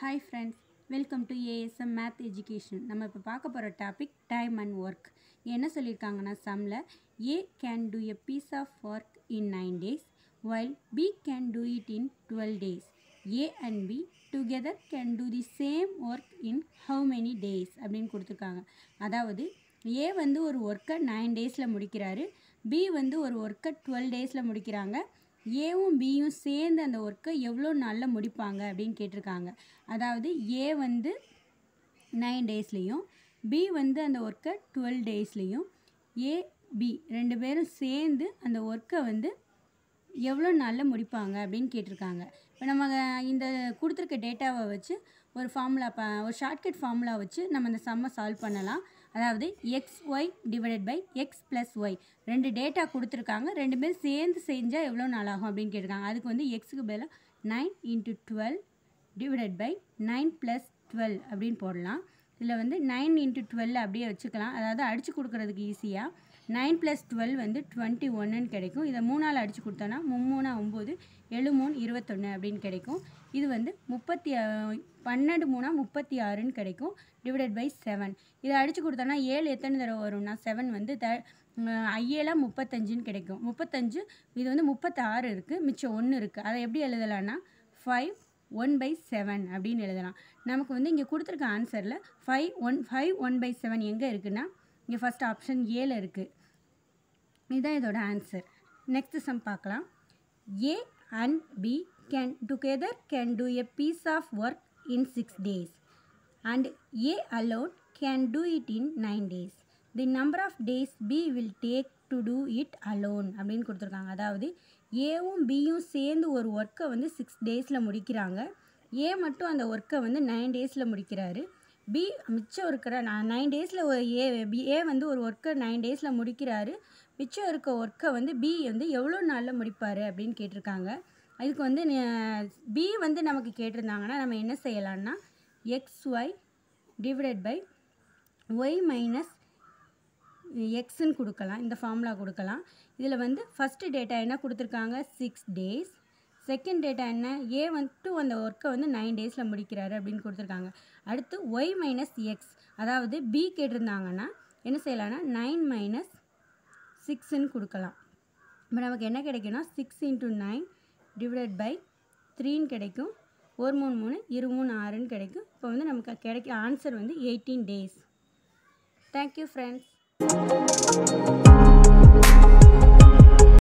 hi friends welcome to ASM math education நம்ம இப்போ பார்க்க போகிற டாபிக் டைம் அண்ட் ஒர்க் என்ன சொல்லியிருக்காங்கன்னா சம்மில் A can do a piece of work in nine days while B can do it in twelve days A and B together can do the same work in how many days அப்படின்னு கொடுத்துருக்காங்க அதாவது ஏ வந்து ஒரு ஒர்க்கை nine டேஸில் முடிக்கிறாரு B வந்து ஒரு ஒர்க்கை டுவெல் டேஸில் முடிக்கிறாங்க ஏவும் பியும் சேர்ந்து அந்த ஒர்க்கை எவ்வளோ நாளில் முடிப்பாங்க அப்படின்னு கேட்டிருக்காங்க அதாவது ஏ வந்து நைன் டேஸ்லேயும் பி வந்து அந்த ஒர்க்கை டுவெல் டேஸ்லேயும் ஏ பி ரெண்டு பேரும் சேர்ந்து அந்த ஒர்க்கை வந்து எவ்வளோ நாளில் முடிப்பாங்க அப்படின்னு கேட்டிருக்காங்க இப்போ நம்ம இந்த கொடுத்துருக்க டேட்டாவை வச்சு ஒரு ஃபார்முலா ப ஒரு ஷார்ட்கட் ஃபார்முலா வச்சு நம்ம இந்த சம்மை சால்வ் பண்ணலாம் அதாவது x y divided by x plus y ரெண்டு டேட்டா கொடுத்துருக்காங்க ரெண்டு பேரும் சேர்ந்து செஞ்சால் எவ்வளோ நாள் ஆகும் அப்படின்னு கேட்டிருக்காங்க அதுக்கு வந்து எக்ஸுக்கு பதிலாக nine into twelve divided by nine plus twelve அப்படின்னு போடலாம் இதில் வந்து நைன் இன்ட்டு டுவெல் அப்படியே வச்சுக்கலாம் அதாவது அடித்து கொடுக்குறதுக்கு ஈஸியாக நைன் ப்ளஸ் டுவெல் வந்து டுவெண்ட்டி ஒன்றுன்னு கிடைக்கும் இதை மூணால் அடித்து கொடுத்தோன்னா மும்மூணா ஒம்பது எழு மூணு இருபத்தொன்று அப்படின்னு கிடைக்கும் இது வந்து முப்பத்தி ஆ- பன்னெண்டு மூணா முப்பத்தி ஆறுன்னு கிடைக்கும் டிவைடட் பை செவன் இதை அடித்து கொடுத்தோன்னா ஏழு எத்தனை தடவை வரும்னா செவன் வந்து த ஐயேலாம் முப்பத்தஞ்சுன்னு கிடைக்கும் முப்பத்தஞ்சு இது வந்து முப்பத்தாறு இருக்குது மிச்சம் ஒன்று இருக்குது அதை எப்படி எழுதலான்னா ஃபைவ் ஒன் பை செவன் அப்படின்னு எழுதலாம் நமக்கு வந்து இங்கே கொடுத்துருக்க ஆன்சரில் five one five one by seven எங்கே இருக்குன்னா இங்கே ஃபஸ்ட் ஆப்ஷன் ஏல இருக்குது இதுதான் இதோட ஆன்சர் நெக்ஸ்ட் சம் பார்க்கலாம் A and B can together can do a piece of work in six days and A alone can do it in nine days the number of days B will take to do it alone அப்படின்னு கொடுத்துருக்காங்க அதாவது ஏவும் பியும் சேர்ந்து ஒரு ஒர்க்கை வந்து six டேஸில் முடிக்கிறாங்க ஏ மட்டும் அந்த ஒர்க்கை வந்து நைன் டேஸில் முடிக்கிறாரு பி மிச்சம் இருக்கிற நைன் டேஸில் ஒரு ஏ பி ஏ வந்து ஒரு ஒர்க்கை நைன் டேஸில் முடிக்கிறாரு மிச்சம் இருக்க ஒர்க்கை வந்து பி வந்து எவ்வளோ நாளில் முடிப்பார் அப்படின்னு கேட்டிருக்காங்க இதுக்கு வந்து பி வந்து நமக்கு கேட்டிருந்தாங்கன்னா நம்ம என்ன செய்யலாம்னா x y divided by y minus எக்ஸ்ன்னு கொடுக்கலாம் இந்த ஃபார்முலா கொடுக்கலாம் இதில் வந்து ஃபஸ்ட்டு டேட்டா என்ன கொடுத்துருக்காங்க சிக்ஸ் டேஸ் செகண்ட் டேட்டா என்ன ஏ வந்துட்டு அந்த ஒர்க்கை வந்து நைன் டேஸில் முடிக்கிறாரு அப்படின்னு கொடுத்துருக்காங்க அடுத்து ஒய் மைனஸ் எக்ஸ் அதாவது பி கேட்டிருந்தாங்கன்னா என்ன செய்யலாம்னா நைன் மைனஸ் சிக்ஸ்ன்னு கொடுக்கலாம் இப்போ நமக்கு என்ன கிடைக்கும்னா six into nine divided by த்ரீன்னு கிடைக்கும் ஒரு மூணு மூணு இரு மூணு ஆறுன்னு கிடைக்கும் இப்போ வந்து நமக்கு கிடைக்கிற ஆன்சர் வந்து எயிட்டீன் டேஸ் தேங்க்யூ ஃப்ரெண்ட்ஸ்